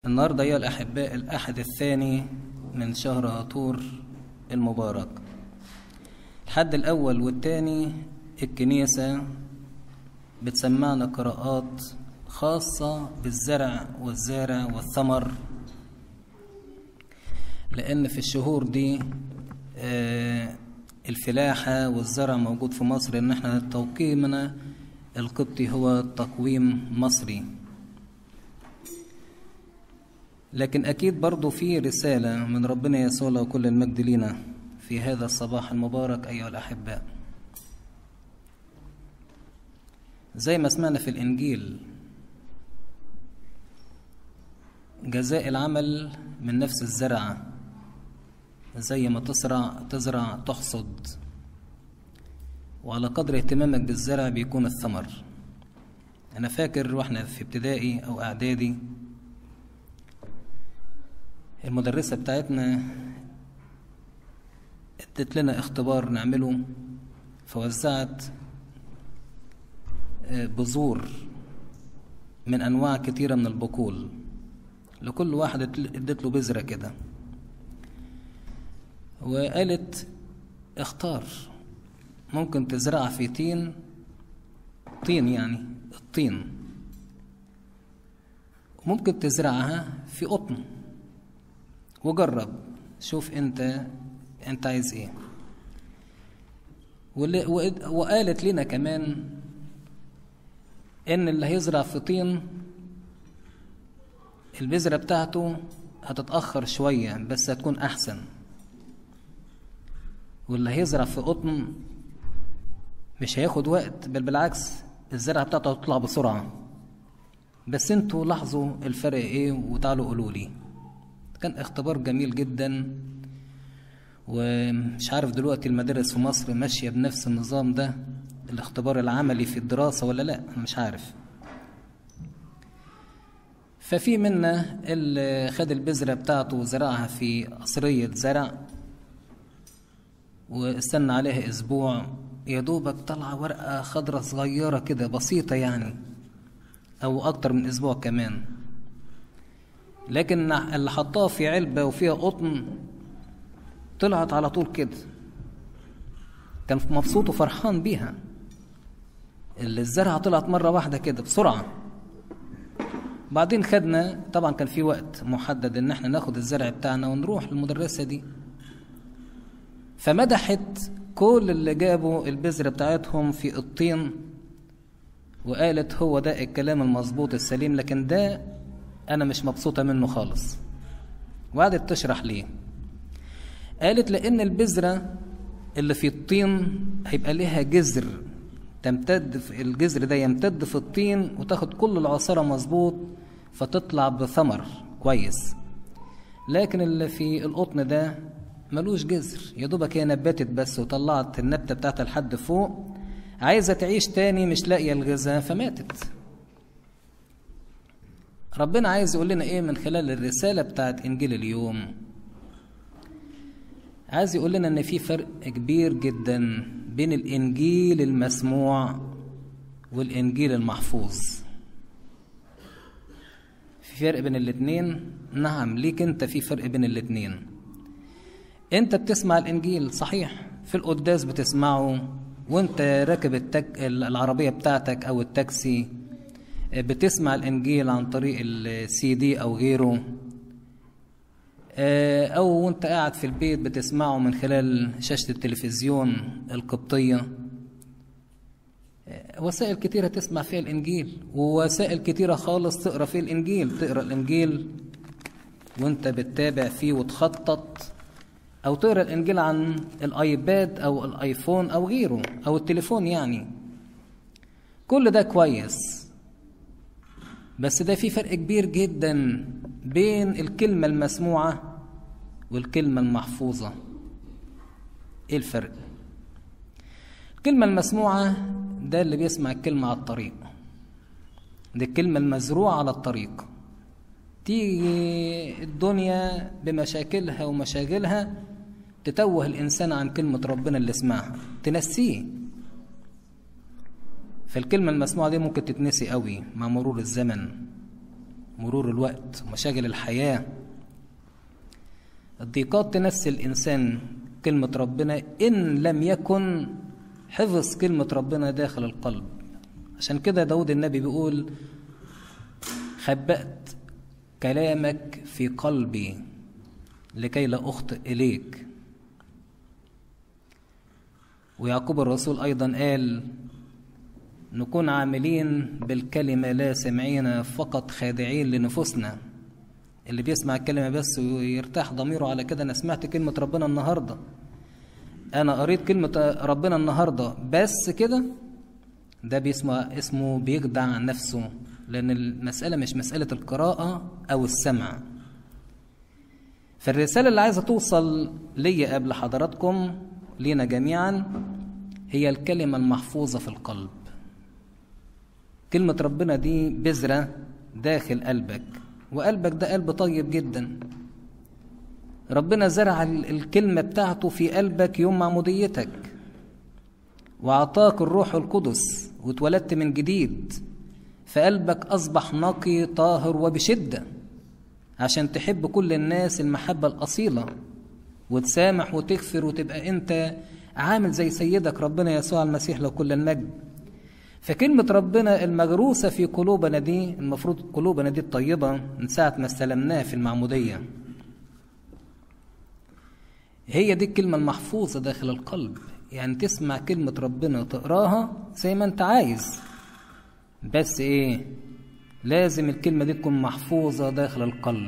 النهاردة أيها الأحباء الأحد الثاني من شهر هطور المبارك الحد الأول والثاني الكنيسة بتسمعنا قراءات خاصة بالزرع والزارع والثمر لأن في الشهور دي آه، الفلاحة والزرع موجود في مصر إن احنا توقيمنا القبطي هو تقويم مصري لكن أكيد برضو في رسالة من ربنا يسوع له كل المجد لينا في هذا الصباح المبارك أيها الأحباء زي ما سمعنا في الإنجيل جزاء العمل من نفس الزرع زي ما تزرع تزرع تحصد وعلى قدر اهتمامك بالزرع بيكون الثمر أنا فاكر واحنا في ابتدائي أو إعدادي المدرسة بتاعتنا ادت لنا اختبار نعمله فوزعت بذور من أنواع كتيرة من البقول لكل واحد ادت له بذرة كده وقالت اختار ممكن تزرع في طين طين يعني الطين ممكن تزرعها في قطن وجرب شوف انت انت عايز ايه وقالت لنا كمان ان اللي هيزرع في طين البذرة بتاعته هتتأخر شوية بس هتكون أحسن واللي هيزرع في قطن مش هياخد وقت بل بالعكس الزرعة بتاعته هتطلع بسرعة بس انتوا لاحظوا الفرق ايه وتعالوا قولوا لي كان اختبار جميل جدا ومش عارف دلوقتي المدارس في مصر ماشية بنفس النظام ده الاختبار العملي في الدراسة ولا لا مش عارف ففي منا اللي خد البذرة بتاعته وزرعها في قصرية زرع واستنى عليها أسبوع يا دوبك طلع ورقة خضرة صغيرة كده بسيطة يعني أو أكتر من أسبوع كمان لكن اللي حطها في علبة وفيها قطن طلعت على طول كده كان مبسوط وفرحان بيها اللي الزرعة طلعت مرة واحدة كده بسرعة بعدين خدنا طبعا كان في وقت محدد ان احنا ناخد الزرع بتاعنا ونروح للمدرسة دي فمدحت كل اللي جابوا البذرة بتاعتهم في الطين وقالت هو ده الكلام المظبوط السليم لكن ده انا مش مبسوطة منه خالص وقعدت تشرح ليه قالت لان البذرة اللي في الطين هيبقى ليها جذر تمتد في الجذر ده يمتد في الطين وتاخد كل العصارة مظبوط فتطلع بثمر كويس لكن اللي في القطن ده ملوش جذر يا دوبك هي نبتت بس وطلعت النبتة بتاعتها لحد فوق عايزة تعيش تاني مش لاقية الغذاء فماتت ربنا عايز يقول لنا ايه من خلال الرسالة بتاعت انجيل اليوم عايز يقول لنا ان في فرق كبير جدا بين الانجيل المسموع والانجيل المحفوظ في فرق بين الاتنين نعم ليك انت في فرق بين الاتنين انت بتسمع الانجيل صحيح في القداس بتسمعه وانت راكب التك... العربية بتاعتك او التاكسي بتسمع الانجيل عن طريق السي دي او غيره او وانت قاعد في البيت بتسمعه من خلال شاشة التلفزيون القبطية وسائل كتيرة تسمع فيها الانجيل ووسائل كتيرة خالص تقرا فيه الانجيل تقرا الانجيل وانت بتتابع فيه وتخطط او تقرا الانجيل عن الايباد او الايفون او غيره او التليفون يعني كل ده كويس بس ده في فرق كبير جدا بين الكلمة المسموعة والكلمة المحفوظة ايه الفرق الكلمة المسموعة ده اللي بيسمع الكلمة على الطريق دي الكلمة المزروعة على الطريق تيجي الدنيا بمشاكلها ومشاغلها تتوه الإنسان عن كلمة ربنا اللي سمعها تنسيه فالكلمة المسموعة دي ممكن تتنسي قوي مع مرور الزمن مرور الوقت ومشاغل الحياة الضيقات تنسي الإنسان كلمة ربنا إن لم يكن حفظ كلمة ربنا داخل القلب عشان كده داود النبي بيقول خبأت كلامك في قلبي لكي لا أخطئ إليك ويعقوب الرسول أيضا قال نكون عاملين بالكلمة لا سمعين فقط خادعين لنفوسنا اللي بيسمع الكلمة بس ويرتاح ضميره على كده أنا سمعت كلمة ربنا النهاردة أنا قريت كلمة ربنا النهاردة بس كده ده بيسمع اسمه بيخدع نفسه لأن المسألة مش مسألة القراءة أو السمع فالرسالة اللي عايزة توصل ليا قبل حضراتكم لينا جميعا هي الكلمة المحفوظة في القلب كلمة ربنا دي بذرة داخل قلبك وقلبك ده قلب طيب جدا ربنا زرع الكلمة بتاعته في قلبك يوم معموديتك وأعطاك الروح القدس واتولدت من جديد فقلبك أصبح نقي طاهر وبشدة عشان تحب كل الناس المحبة الأصيلة وتسامح وتغفر وتبقى أنت عامل زي سيدك ربنا يسوع المسيح له كل المجد فكلمة ربنا المغروسة في قلوبنا دي المفروض قلوبنا دي الطيبة من ساعة ما استلمناها في المعمودية هي دي الكلمة المحفوظة داخل القلب يعني تسمع كلمة ربنا وتقراها زي ما انت عايز بس ايه لازم الكلمة دي تكون محفوظة داخل القلب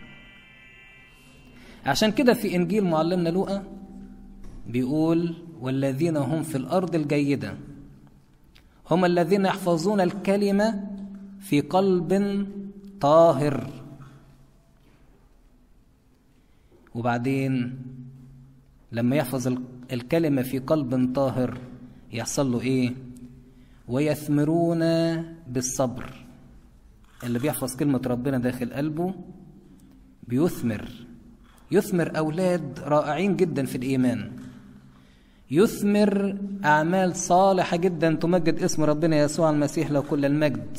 عشان كده في إنجيل معلمنا لوقا بيقول والذين هم في الأرض الجيدة هم الذين يحفظون الكلمة في قلب طاهر وبعدين لما يحفظ الكلمة في قلب طاهر يحصل له إيه؟ ويثمرون بالصبر اللي بيحفظ كلمة ربنا داخل قلبه بيثمر يثمر أولاد رائعين جدا في الإيمان يثمر أعمال صالحة جدا تمجد اسم ربنا يسوع المسيح له كل المجد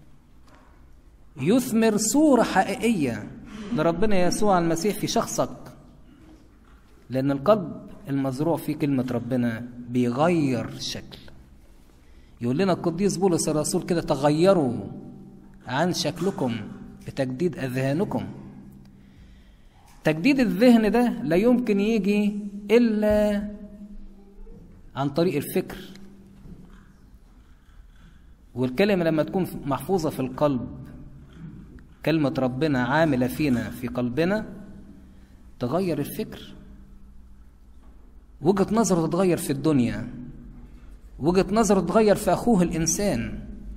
يثمر صورة حقيقية لربنا يسوع المسيح في شخصك لأن القلب المزروع فيه كلمة ربنا بيغير شكل يقول لنا القديس بولس الرسول كده تغيروا عن شكلكم بتجديد أذهانكم تجديد الذهن ده لا يمكن يجي إلا عن طريق الفكر والكلمة لما تكون محفوظة في القلب كلمة ربنا عاملة فينا في قلبنا تغير الفكر وجهة نظره تتغير في الدنيا وجهة نظره تتغير في أخوه الإنسان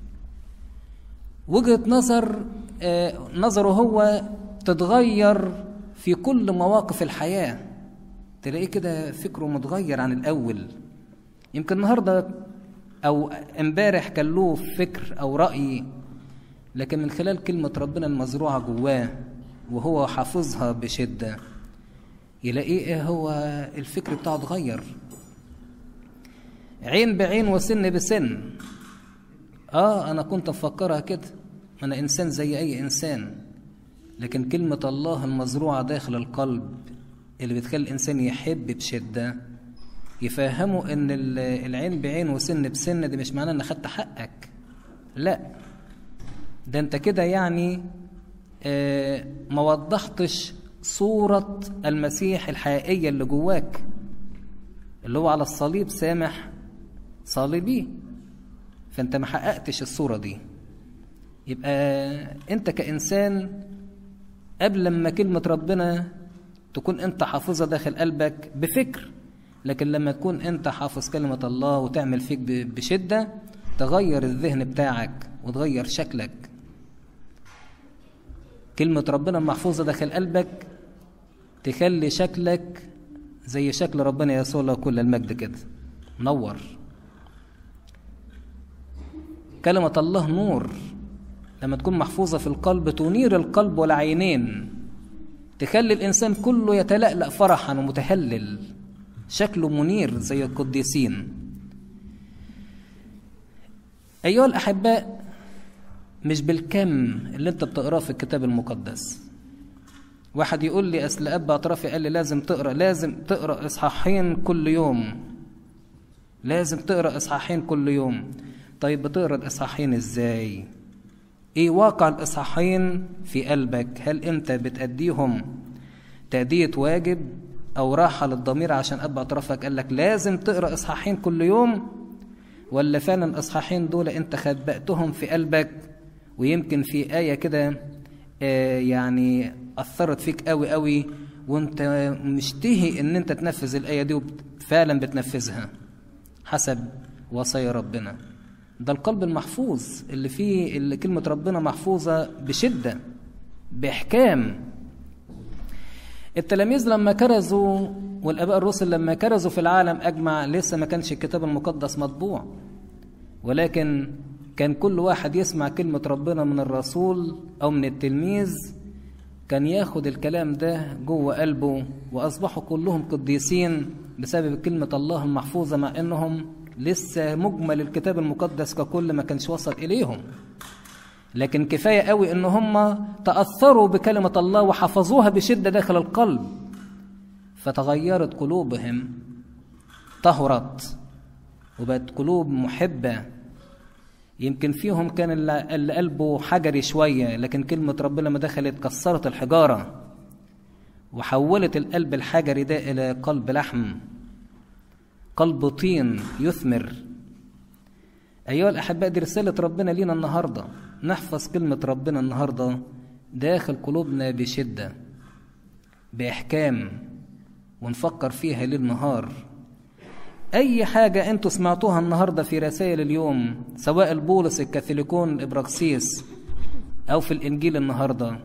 وجهة نظر آه نظره هو تتغير في كل مواقف الحياة تلاقيه كده فكره متغير عن الأول يمكن النهاردة أو امبارح كان له فكر أو رأي لكن من خلال كلمة ربنا المزروعة جواه وهو حافظها بشدة يلاقيه ايه هو الفكر بتاعه اتغير عين بعين وسن بسن اه انا كنت مفكرها كده انا انسان زي اي انسان لكن كلمة الله المزروعة داخل القلب اللي بتخلي الانسان يحب بشدة يفهموا ان العين بعين وسن بسن دي مش معناه ان خدت حقك لا ده انت كده يعني آه ما وضحتش صورة المسيح الحقيقية اللي جواك اللي هو على الصليب سامح صليبي فانت ما حققتش الصورة دي يبقى انت كإنسان قبل لما كلمة ربنا تكون انت حافظها داخل قلبك بفكر لكن لما تكون انت حافظ كلمة الله وتعمل فيك بشدة تغير الذهن بتاعك وتغير شكلك كلمة ربنا المحفوظة داخل قلبك تخلي شكلك زي شكل ربنا يسوع له كل المجد كده نور كلمة الله نور لما تكون محفوظة في القلب تنير القلب والعينين تخلي الإنسان كله يتلألأ فرحا ومتهلل شكله منير زي القديسين أيها الأحباء مش بالكم اللي انت بتقراه في الكتاب المقدس واحد يقول لي اصل اب اطرافي قال لي لازم تقرا لازم تقرا اصحاحين كل يوم لازم تقرا اصحاحين كل يوم طيب بتقرا الاصحاحين ازاي ايه واقع الاصحاحين في قلبك هل انت بتأديهم تأدية واجب او راحة للضمير عشان اب اطرافك قال لك لازم تقرا اصحاحين كل يوم ولا فعلا الاصحاحين دول انت خبأتهم في قلبك ويمكن في آية كده آه يعني أثرت فيك قوي قوي وانت مشتهي ان انت تنفذ الآية دي وفعلا بتنفذها حسب وصايا ربنا ده القلب المحفوظ اللي فيه اللي كلمة ربنا محفوظة بشدة بإحكام التلاميذ لما كرزوا والآباء الرسل لما كرزوا في العالم أجمع لسه ما كانش الكتاب المقدس مطبوع ولكن كان كل واحد يسمع كلمة ربنا من الرسول أو من التلميذ كان ياخد الكلام ده جوه قلبه وأصبحوا كلهم قديسين بسبب كلمة الله المحفوظة مع إنهم لسه مجمل الكتاب المقدس ككل ما كانش وصل إليهم لكن كفاية قوي إن هم تأثروا بكلمة الله وحفظوها بشدة داخل القلب فتغيرت قلوبهم طهرت وبقت قلوب محبة يمكن فيهم كان اللي قلبه حجري شوية لكن كلمة ربنا ما دخلت كسرت الحجارة وحولت القلب الحجري ده إلى قلب لحم قلب طين يثمر أيها الأحباء دي رسالة ربنا لينا النهاردة نحفظ كلمة ربنا النهاردة داخل قلوبنا بشدة بإحكام ونفكر فيها ليل نهار أي حاجة أنتوا سمعتوها النهاردة في رسائل اليوم سواء البولس الكاثوليكون الإبراكسيس أو في الإنجيل النهاردة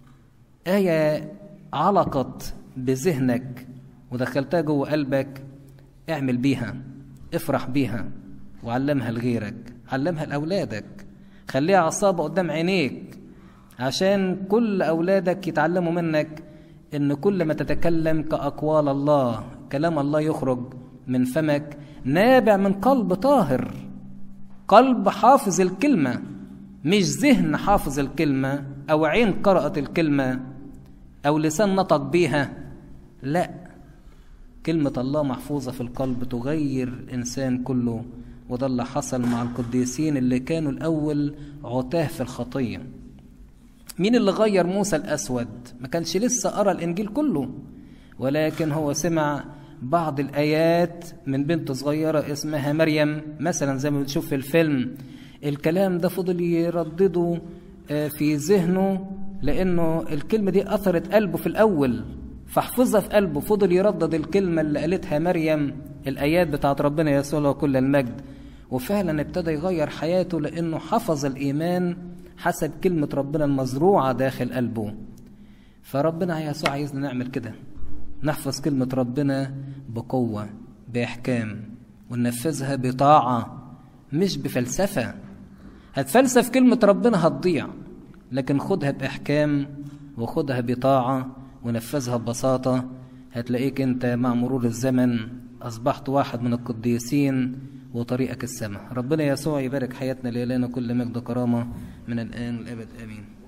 آية علقت بذهنك ودخلتها جوه قلبك اعمل بيها افرح بيها وعلمها لغيرك علمها لأولادك خليها عصابة قدام عينيك عشان كل أولادك يتعلموا منك إن كل ما تتكلم كأقوال الله كلام الله يخرج من فمك نابع من قلب طاهر قلب حافظ الكلمة مش ذهن حافظ الكلمة أو عين قرأت الكلمة أو لسان نطق بيها لا كلمة الله محفوظة في القلب تغير الإنسان كله وده اللي حصل مع القديسين اللي كانوا الأول عتاه في الخطية مين اللي غير موسى الأسود ما كانش لسه قرأ الإنجيل كله ولكن هو سمع بعض الآيات من بنت صغيرة اسمها مريم مثلا زي ما بنشوف في الفيلم الكلام ده فضل يردده في ذهنه لأنه الكلمة دي أثرت قلبه في الأول فحفظها في قلبه فضل يردد الكلمة اللي قالتها مريم الآيات بتاعت ربنا يسوع له كل المجد وفعلا ابتدى يغير حياته لأنه حفظ الإيمان حسب كلمة ربنا المزروعة داخل قلبه فربنا يسوع عايزنا نعمل كده نحفظ كلمة ربنا بقوة بإحكام وننفذها بطاعة مش بفلسفة هتفلسف كلمة ربنا هتضيع لكن خدها بإحكام وخدها بطاعة ونفذها ببساطة هتلاقيك أنت مع مرور الزمن أصبحت واحد من القديسين وطريقك السماء ربنا يسوع يبارك حياتنا ليلنا كل مجد وكرامة من الآن والأبد آمين